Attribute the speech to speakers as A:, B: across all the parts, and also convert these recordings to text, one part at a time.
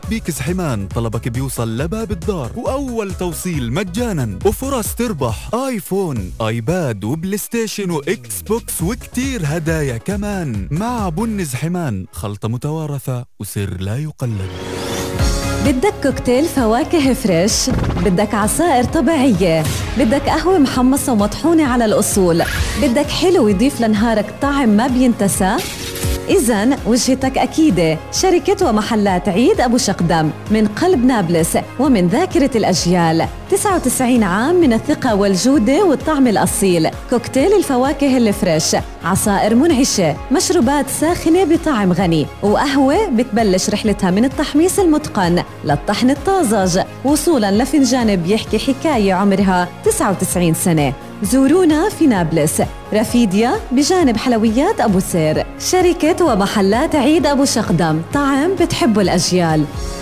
A: بيك زحمان طلبك بيوصل لباب الدار وأول توصيل مجانا وفرص تربح آيفون آيباد وبلاي ستيشن وإكس بوكس وكتير هدايا كمان مع بن زحمان خلطة متوارثة وسر لا يقلد
B: بدك كوكتيل فواكه فريش بدك عصائر طبيعية بدك قهوة محمصة ومطحونة على الأصول بدك حلو يضيف لنهارك طعم ما بينتسى إذا وجهتك أكيدة شركة ومحلات عيد أبو شقدم من قلب نابلس ومن ذاكرة الأجيال 99 عام من الثقة والجودة والطعم الأصيل كوكتيل الفواكه الفريش عصائر منعشة مشروبات ساخنة بطعم غني وقهوة بتبلش رحلتها من التحميص المتقن للطحن الطازج وصولا لفنجان بيحكي حكاية عمرها 99 سنة زورونا في نابلس رفيديا بجانب حلويات أبو سير شركة ومحلات عيد أبو شقدم طعم بتحبه الأجيال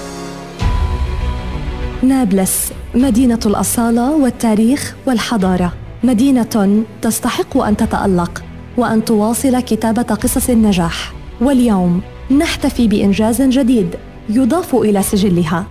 C: نابلس مدينة الأصالة والتاريخ والحضارة مدينة تستحق أن تتألق وأن تواصل كتابة قصص النجاح واليوم نحتفي بإنجاز جديد يضاف إلى سجلها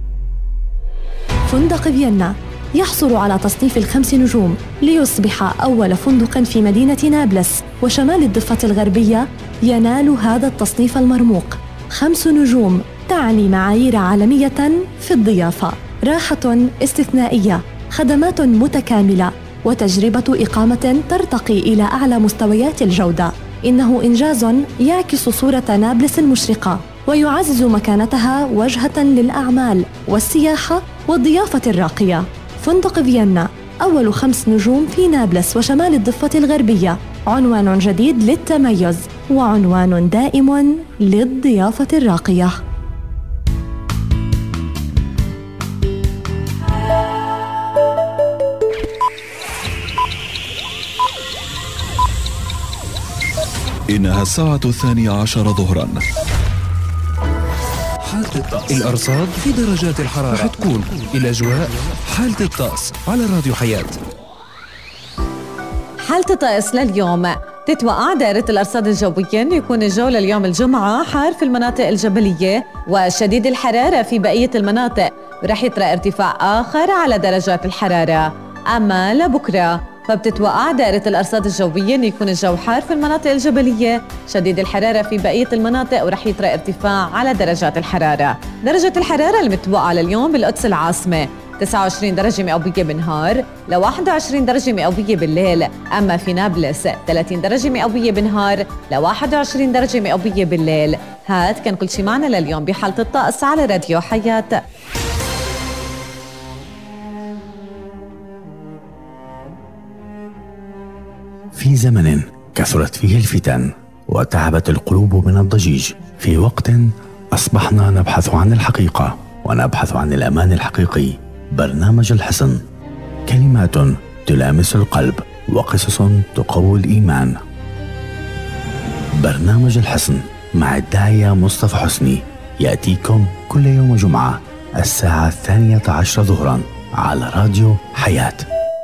C: فندق فيينا يحصل على تصنيف الخمس نجوم ليصبح أول فندق في مدينة نابلس وشمال الضفة الغربية ينال هذا التصنيف المرموق خمس نجوم تعني معايير عالمية في الضيافة راحة استثنائية خدمات متكاملة وتجربة إقامة ترتقي إلى أعلى مستويات الجودة إنه إنجاز يعكس صورة نابلس المشرقة ويعزز مكانتها وجهة للأعمال والسياحة والضيافة الراقية فندق فيينا أول خمس نجوم في نابلس وشمال الضفة الغربية عنوان جديد للتميز وعنوان دائم للضيافة الراقية
D: إنها الساعة الثانية عشر ظهرا
E: حالة الطقس الأرصاد في درجات الحرارة رح تكون الأجواء حالة الطقس على راديو حياة
B: حالة الطقس لليوم تتوقع دائرة الأرصاد الجوية أنه يكون الجو لليوم الجمعة حار في المناطق الجبلية وشديد الحرارة في بقية المناطق ورح يطرأ ارتفاع آخر على درجات الحرارة أما لبكرة فبتتوقع دائرة الأرصاد الجوية أن يكون الجو حار في المناطق الجبلية شديد الحرارة في بقية المناطق ورح يطرأ ارتفاع على درجات الحرارة درجة الحرارة المتوقعة لليوم بالقدس العاصمة 29 درجة مئوية بالنهار ل 21 درجة مئوية بالليل أما في نابلس 30 درجة مئوية بالنهار ل 21 درجة مئوية بالليل هاد كان كل شي معنا لليوم بحالة الطقس على راديو حياة
F: في زمن كثرت فيه الفتن وتعبت القلوب من الضجيج في وقت اصبحنا نبحث عن الحقيقه ونبحث عن الامان الحقيقي برنامج الحصن كلمات تلامس القلب وقصص تقوي الايمان برنامج الحصن مع الداعيه مصطفى حسني ياتيكم كل يوم جمعه الساعه الثانيه عشر ظهرا على راديو حياه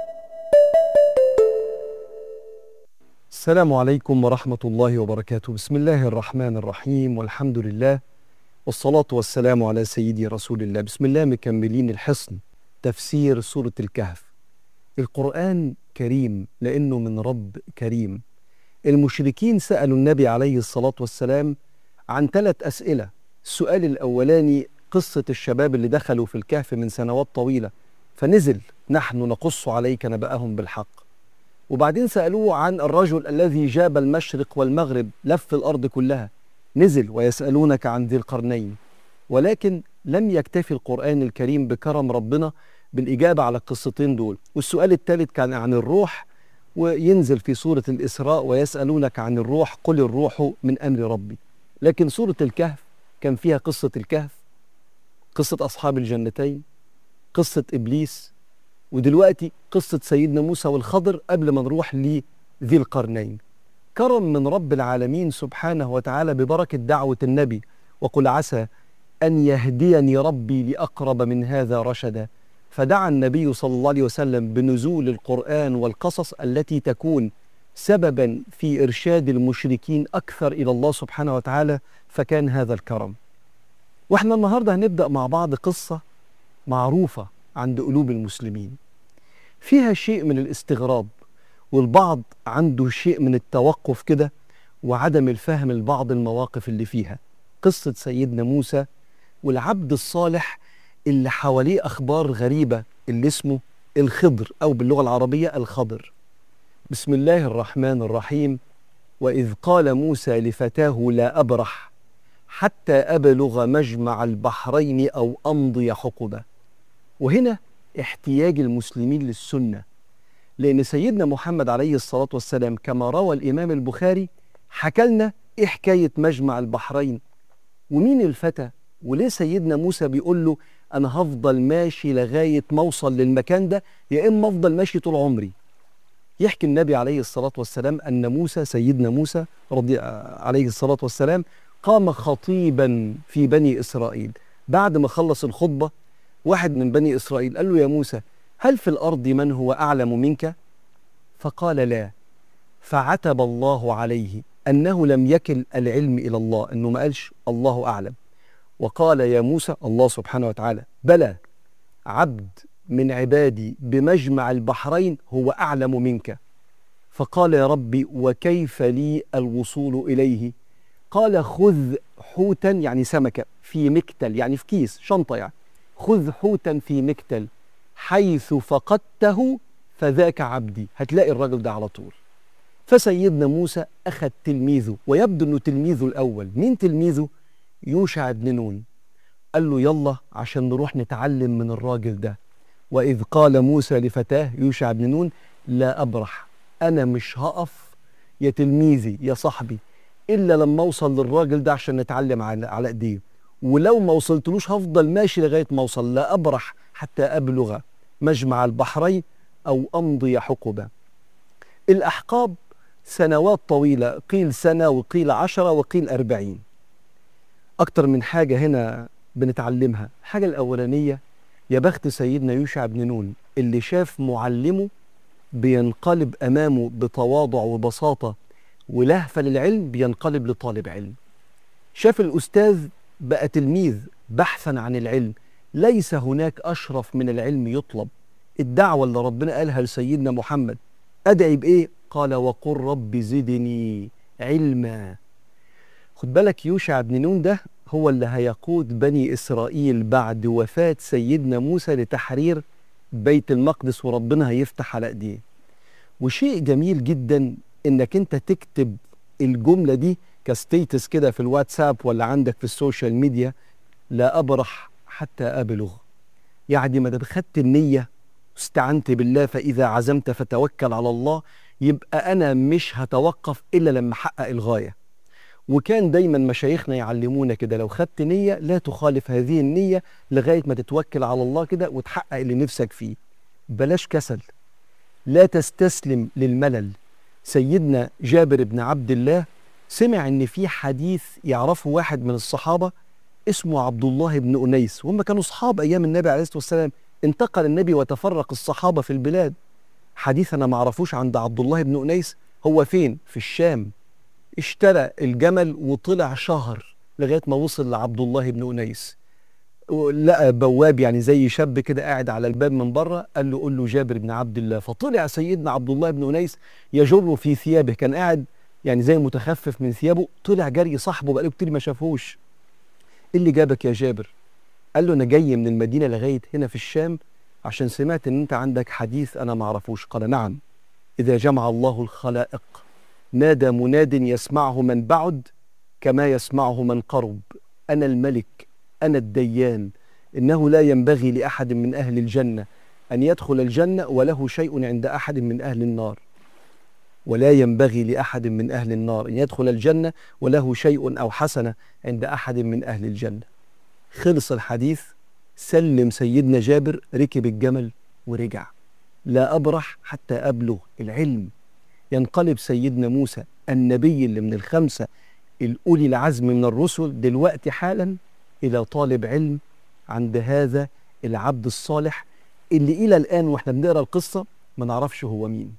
G: السلام عليكم ورحمة الله وبركاته بسم الله الرحمن الرحيم والحمد لله والصلاة والسلام على سيدي رسول الله بسم الله مكملين الحصن تفسير سورة الكهف القرآن كريم لأنه من رب كريم المشركين سألوا النبي عليه الصلاة والسلام عن ثلاث أسئلة السؤال الأولاني قصة الشباب اللي دخلوا في الكهف من سنوات طويلة فنزل نحن نقص عليك نبأهم بالحق وبعدين سألوه عن الرجل الذي جاب المشرق والمغرب لف الأرض كلها نزل ويسألونك عن ذي القرنين ولكن لم يكتفي القرآن الكريم بكرم ربنا بالإجابة على القصتين دول والسؤال الثالث كان عن الروح وينزل في سورة الإسراء ويسألونك عن الروح قل الروح من أمر ربي لكن سورة الكهف كان فيها قصة الكهف قصة أصحاب الجنتين قصة إبليس ودلوقتي قصة سيدنا موسى والخضر قبل ما نروح لذي القرنين كرم من رب العالمين سبحانه وتعالى ببركة دعوة النبي وقل عسى أن يهديني ربي لأقرب من هذا رشدا فدعا النبي صلى الله عليه وسلم بنزول القرآن والقصص التي تكون سببا في إرشاد المشركين أكثر إلى الله سبحانه وتعالى فكان هذا الكرم واحنا النهارده هنبدأ مع بعض قصة معروفة عند قلوب المسلمين فيها شيء من الاستغراب والبعض عنده شيء من التوقف كده وعدم الفهم لبعض المواقف اللي فيها قصة سيدنا موسى والعبد الصالح اللي حواليه أخبار غريبة اللي اسمه الخضر أو باللغة العربية الخضر بسم الله الرحمن الرحيم وإذ قال موسى لفتاه لا أبرح حتى أبلغ مجمع البحرين أو أمضي حقبة وهنا احتياج المسلمين للسنة لأن سيدنا محمد عليه الصلاة والسلام كما روى الإمام البخاري حكى لنا إيه حكاية مجمع البحرين ومين الفتى وليه سيدنا موسى بيقول له أنا هفضل ماشي لغاية ما أوصل للمكان ده يا إما أفضل ماشي طول عمري يحكي النبي عليه الصلاة والسلام أن موسى سيدنا موسى رضي عليه الصلاة والسلام قام خطيبا في بني إسرائيل بعد ما خلص الخطبة واحد من بني إسرائيل قال له يا موسى هل في الأرض من هو أعلم منك؟ فقال لا فعتب الله عليه أنه لم يكل العلم إلى الله أنه ما قالش الله أعلم وقال يا موسى الله سبحانه وتعالى بلى عبد من عبادي بمجمع البحرين هو أعلم منك فقال يا ربي وكيف لي الوصول إليه قال خذ حوتا يعني سمكة في مكتل يعني في كيس شنطة يعني خذ حوتا في مكتل حيث فقدته فذاك عبدي هتلاقي الرجل ده على طول فسيدنا موسى أخذ تلميذه ويبدو أنه تلميذه الأول مين تلميذه؟ يوشع بن نون قال له يلا عشان نروح نتعلم من الراجل ده وإذ قال موسى لفتاه يوشع بن نون لا أبرح أنا مش هقف يا تلميذي يا صاحبي إلا لما أوصل للراجل ده عشان نتعلم على على إيديه ولو ما وصلتلوش هفضل ماشي لغاية ما أوصل لا أبرح حتى أبلغ مجمع البحرين أو أمضي حقبة الأحقاب سنوات طويلة قيل سنة وقيل عشرة وقيل أربعين أكتر من حاجة هنا بنتعلمها الحاجة الأولانية يا بخت سيدنا يوشع بن نون اللي شاف معلمه بينقلب أمامه بتواضع وبساطة ولهفة للعلم بينقلب لطالب علم شاف الأستاذ بقى تلميذ بحثا عن العلم ليس هناك أشرف من العلم يطلب الدعوة اللي ربنا قالها لسيدنا محمد أدعي بإيه؟ قال وقل رب زدني علما خد بالك يوشع بن نون ده هو اللي هيقود بني إسرائيل بعد وفاة سيدنا موسى لتحرير بيت المقدس وربنا هيفتح على ايديه وشيء جميل جدا انك انت تكتب الجمله دي كستيتس كده في الواتساب ولا عندك في السوشيال ميديا لا ابرح حتى ابلغ يعني ما دام خدت النيه واستعنت بالله فاذا عزمت فتوكل على الله يبقى انا مش هتوقف الا لما احقق الغايه وكان دايما مشايخنا يعلمونا كده لو خدت نية لا تخالف هذه النية لغاية ما تتوكل على الله كده وتحقق اللي نفسك فيه بلاش كسل لا تستسلم للملل سيدنا جابر بن عبد الله سمع ان في حديث يعرفه واحد من الصحابة اسمه عبد الله بن أنيس وهم كانوا صحاب أيام النبي عليه الصلاة والسلام انتقل النبي وتفرق الصحابة في البلاد حديث أنا معرفوش عند عبد الله بن أنيس هو فين في الشام اشترى الجمل وطلع شهر لغايه ما وصل لعبد الله بن انيس لقى بواب يعني زي شاب كده قاعد على الباب من بره قال له قول له جابر بن عبد الله فطلع سيدنا عبد الله بن انيس يجر في ثيابه كان قاعد يعني زي متخفف من ثيابه طلع جري صاحبه بقاله كتير ما شافهوش ايه اللي جابك يا جابر قال له انا جاي من المدينه لغايه هنا في الشام عشان سمعت ان انت عندك حديث انا ما اعرفوش قال نعم اذا جمع الله الخلائق نادى مناد يسمعه من بعد كما يسمعه من قرب انا الملك انا الديان انه لا ينبغي لاحد من اهل الجنه ان يدخل الجنه وله شيء عند احد من اهل النار ولا ينبغي لاحد من اهل النار ان يدخل الجنه وله شيء او حسنه عند احد من اهل الجنه خلص الحديث سلم سيدنا جابر ركب الجمل ورجع لا ابرح حتى ابلغ العلم ينقلب سيدنا موسى النبي اللي من الخمسة الأولي العزم من الرسل دلوقتي حالا إلى طالب علم عند هذا العبد الصالح اللي إلى الآن وإحنا بنقرأ القصة ما نعرفش هو مين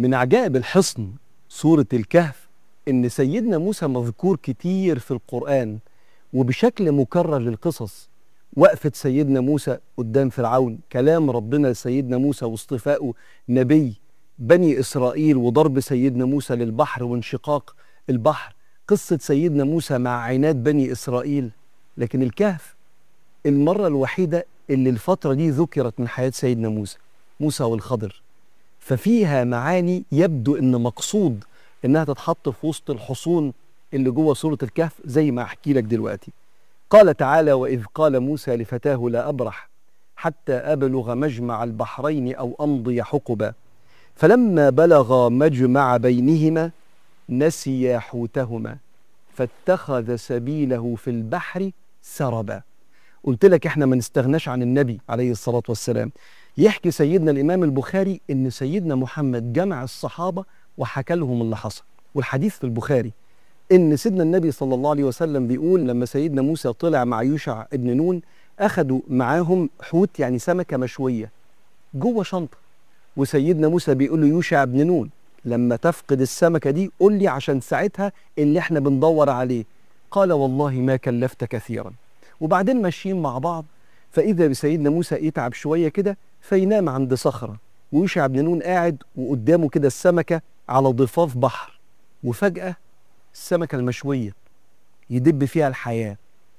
G: من عجائب الحصن سورة الكهف إن سيدنا موسى مذكور كتير في القرآن وبشكل مكرر للقصص وقفة سيدنا موسى قدام فرعون كلام ربنا لسيدنا موسى واصطفائه نبي بني إسرائيل وضرب سيدنا موسى للبحر وانشقاق البحر قصة سيدنا موسى مع عناد بني إسرائيل لكن الكهف المرة الوحيدة اللي الفترة دي ذكرت من حياة سيدنا موسى موسى والخضر ففيها معاني يبدو ان مقصود انها تتحط في وسط الحصون اللي جوه سورة الكهف زي ما احكي لك دلوقتي قال تعالى واذ قال موسى لفتاه لا ابرح حتى ابلغ مجمع البحرين او امضي حقبا فلما بلغا مجمع بينهما نسيا حوتهما فاتخذ سبيله في البحر سربا قلت لك احنا ما نستغناش عن النبي عليه الصلاة والسلام يحكي سيدنا الإمام البخاري إن سيدنا محمد جمع الصحابة وحكى لهم اللي حصل والحديث في البخاري إن سيدنا النبي صلى الله عليه وسلم بيقول لما سيدنا موسى طلع مع يوشع ابن نون أخدوا معاهم حوت يعني سمكة مشوية جوه شنطة وسيدنا موسى بيقول له يوشع ابن نون لما تفقد السمكة دي قول لي عشان ساعتها اللي احنا بندور عليه قال والله ما كلفت كثيرا وبعدين ماشيين مع بعض فإذا بسيدنا موسى يتعب شوية كده فينام عند صخرة ويوشع بن نون قاعد وقدامه كده السمكة على ضفاف بحر وفجأة السمكة المشوية يدب فيها الحياة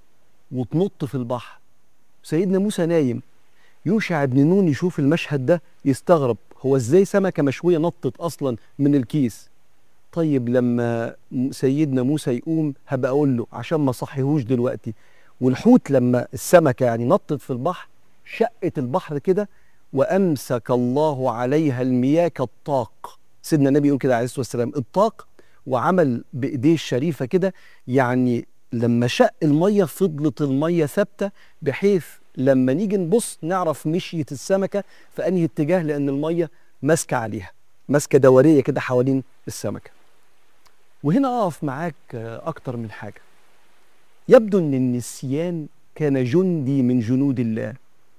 G: وتنط في البحر سيدنا موسى نايم يوشع بن نون يشوف المشهد ده يستغرب هو ازاي سمكة مشوية نطت أصلا من الكيس طيب لما سيدنا موسى يقوم هبقى أقول له عشان ما صحيهوش دلوقتي والحوت لما السمكة يعني نطت في البحر شقت البحر كده وأمسك الله عليها المياه كالطاق سيدنا النبي يقول كده عليه الصلاة والسلام الطاق وعمل بإيديه الشريفة كده يعني لما شق المية فضلت المية ثابتة بحيث لما نيجي نبص نعرف مشيت السمكة في أنهي اتجاه لأن المية ماسكة عليها ماسكة دورية كده حوالين السمكة وهنا أقف معاك أكتر من حاجة يبدو أن النسيان كان جندي من جنود الله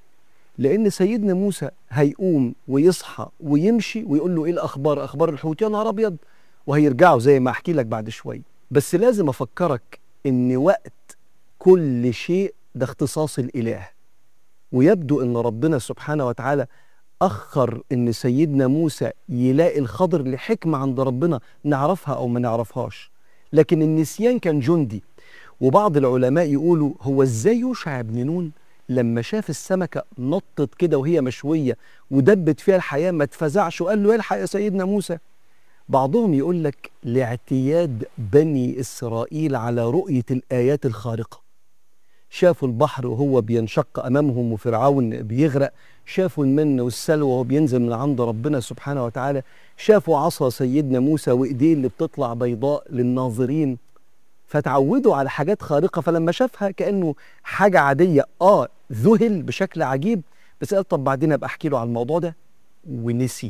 G: لأن سيدنا موسى هيقوم ويصحى ويمشي ويقول له إيه الأخبار أخبار الحوت يا نهار أبيض وهيرجعوا زي ما أحكي لك بعد شوية بس لازم أفكرك إن وقت كل شيء ده اختصاص الإله ويبدو ان ربنا سبحانه وتعالى اخر ان سيدنا موسى يلاقي الخضر لحكمه عند ربنا نعرفها او ما نعرفهاش لكن النسيان كان جندي وبعض العلماء يقولوا هو ازاي يوشع بن نون لما شاف السمكه نطت كده وهي مشويه ودبت فيها الحياه ما اتفزعش وقال له الحق يا سيدنا موسى بعضهم يقول لك لاعتياد بني اسرائيل على رؤيه الايات الخارقه شافوا البحر وهو بينشق امامهم وفرعون بيغرق شافوا المن والسلوى وهو بينزل من عند ربنا سبحانه وتعالى شافوا عصا سيدنا موسى وايديه اللي بتطلع بيضاء للناظرين فتعودوا على حاجات خارقه فلما شافها كانه حاجه عاديه اه ذهل بشكل عجيب بس قال طب بعدين ابقى احكي له على الموضوع ده ونسي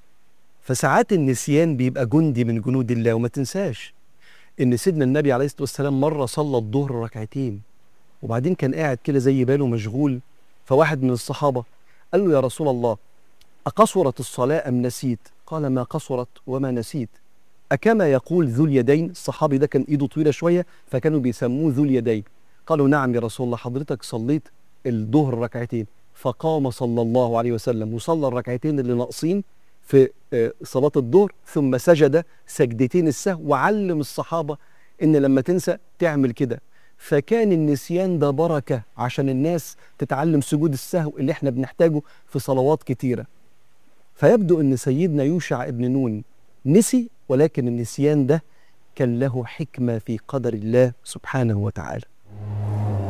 G: فساعات النسيان بيبقى جندي من جنود الله وما تنساش ان سيدنا النبي عليه الصلاه والسلام مره صلى الظهر ركعتين وبعدين كان قاعد كده زي باله مشغول فواحد من الصحابة قال له يا رسول الله أقصرت الصلاة أم نسيت قال ما قصرت وما نسيت أكما يقول ذو اليدين الصحابي ده كان إيده طويلة شوية فكانوا بيسموه ذو اليدين قالوا نعم يا رسول الله حضرتك صليت الظهر ركعتين فقام صلى الله عليه وسلم وصلى الركعتين اللي ناقصين في صلاة الظهر ثم سجد سجدتين السهو وعلم الصحابة إن لما تنسى تعمل كده فكان النسيان ده بركة عشان الناس تتعلم سجود السهو اللي احنا بنحتاجه في صلوات كتيرة فيبدو ان سيدنا يوشع ابن نون نسي ولكن النسيان ده كان له حكمة في قدر الله سبحانه وتعالى